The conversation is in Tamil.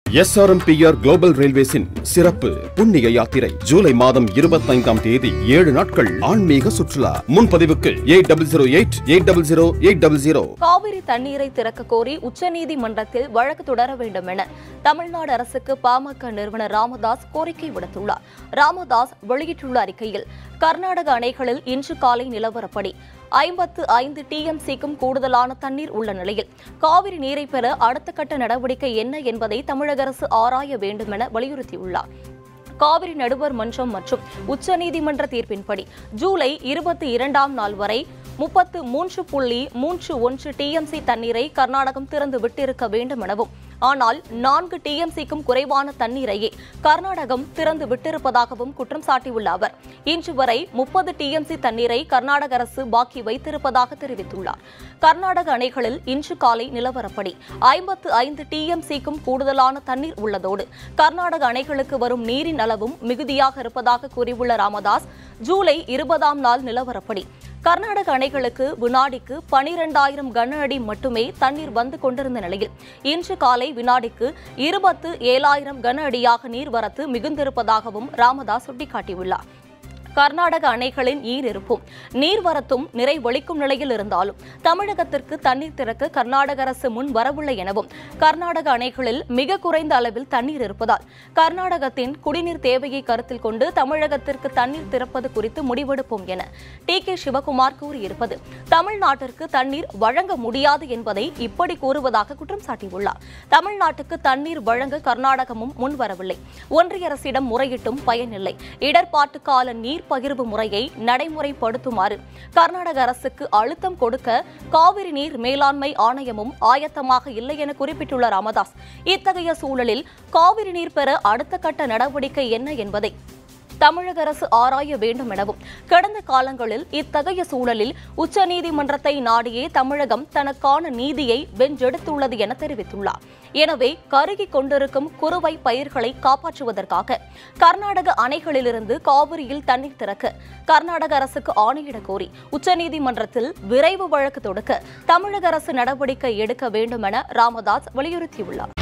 எஸ்ஆர்எம்பிஆர் குளோபல் ரயில்வேஸின் சிறப்பு புண்ணிய யாத்திரை ஜூலை மாதம் இருபத்தைந்தாம் தேதி ஏழு நாட்கள் ஆன்மீக சுற்றுலா முன்பதிவுக்கு eight double zero eight eight double zero eight double zero Cauvery தண்ணீரை திறக்க கோரி உச்சநீதிமன்றத்தில் வழக்கு தொடர வேண்டும் என தமிழ்நாடு அரசுக்கு பாமக நிறுவனர் ராமதாஸ் கோரிக்கை விடுத்துள்ளார் ராமதாஸ் வெளியிட்டுள்ள அறிக்கையில் கர்நாடக அணைகளில் இன்று காலை நிலவரப்படி ஐம்பத்து ஐந்து டிஎம்சிக்கும் கூடுதலான தண்ணீர் உள்ள நிலையில் காவிரி நீரை பெற அடுத்த கட்ட நடவடிக்கை என்ன என்பதை தமிழக அரசு ஆராய வேண்டும் என வலியுறுத்தியுள்ளார் காவிரி நடுவர் மன்றம் மற்றும் உச்சநீதிமன்ற தீர்ப்பின்படி ஜூலை இருபத்தி இரண்டாம் நாள் வரை முப்பத்து மூன்று புள்ளி மூன்று ஒன்று டிஎம்சி தண்ணீரை கர்நாடகம் திறந்து விட்டிருக்க வேண்டும் எனவும் ஆனால் நான்கு டிஎம்சிக்கும் குறைவான தண்ணீரையே கர்நாடகம் திறந்து விட்டிருப்பதாகவும் குற்றம் சாட்டியுள்ள அவர் இன்று வரை முப்பது டிஎம்சி தண்ணீரை கர்நாடக அரசு பாக்கி வைத்திருப்பதாக தெரிவித்துள்ளார் கர்நாடக அணைகளில் இன்று காலை நிலவரப்படி ஐம்பத்து ஐந்து டிஎம்சிக்கும் கூடுதலான தண்ணீர் உள்ளதோடு கர்நாடக அணைகளுக்கு வரும் நீரின் அளவும் மிகுதியாக இருப்பதாக கூறியுள்ள ராமதாஸ் ஜூலை இருபதாம் நாள் நிலவரப்படி கர்நாடக அணைகளுக்கு வினாடிக்கு பனிரெண்டாயிரம் கன அடி மட்டுமே தண்ணீர் வந்து கொண்டிருந்த நிலையில் இன்று காலை வினாடிக்கு இருபத்து ஏழாயிரம் கன அடியாக நீர்வரத்து மிகுந்திருப்பதாகவும் ராமதாஸ் சுட்டிக்காட்டியுள்ளார் கர்நாடக அணைகளின் நீரிருப்பும் நீர்வரத்தும் நிறைவொழிக்கும் நிலையில் இருந்தாலும் தமிழகத்திற்கு தண்ணீர் திறக்க கர்நாடக அரசு முன் வரவில்லை எனவும் கர்நாடக அணைகளில் மிக குறைந்த அளவில் தண்ணீர் இருப்பதால் கர்நாடகத்தின் குடிநீர் தேவையை கருத்தில் கொண்டு தமிழகத்திற்கு தண்ணீர் திறப்பது குறித்து முடிவெடுப்போம் என டி கே சிவகுமார் கூறியிருப்பது தமிழ்நாட்டிற்கு தண்ணீர் வழங்க முடியாது என்பதை இப்படி கூறுவதாக குற்றம் சாட்டியுள்ளார் தமிழ்நாட்டுக்கு தண்ணீர் வழங்க கர்நாடகமும் முன்வரவில்லை ஒன்றிய அரசிடம் முறையிட்டும் பயனில்லை இடர்பாட்டு கால நீர் பகிர்வு முறையை நடைமுறைப்படுத்துமாறு கர்நாடக அரசுக்கு அழுத்தம் கொடுக்க காவிரி நீர் மேலாண்மை ஆணையமும் ஆயத்தமாக இல்லை என குறிப்பிட்டுள்ள ராமதாஸ் இத்தகைய சூழலில் காவிரி நீர் பெற அடுத்த கட்ட நடவடிக்கை என்ன என்பதை தமிழக அரசு ஆராய வேண்டும் எனவும் கடந்த காலங்களில் இத்தகைய சூழலில் உச்சநீதிமன்றத்தை நாடியே தமிழகம் தனக்கான நீதியை வென்றெடுத்துள்ளது என தெரிவித்துள்ளார் எனவே கருகிக் கொண்டிருக்கும் குறுவை பயிர்களை காப்பாற்றுவதற்காக கர்நாடக அணைகளிலிருந்து காவிரியில் தண்ணீர் திறக்க கர்நாடக அரசுக்கு ஆணையிடக் கோரி உச்சநீதிமன்றத்தில் விரைவு வழக்கு தொடுக்க தமிழக அரசு நடவடிக்கை எடுக்க வேண்டும் என ராமதாஸ் வலியுறுத்தியுள்ளார்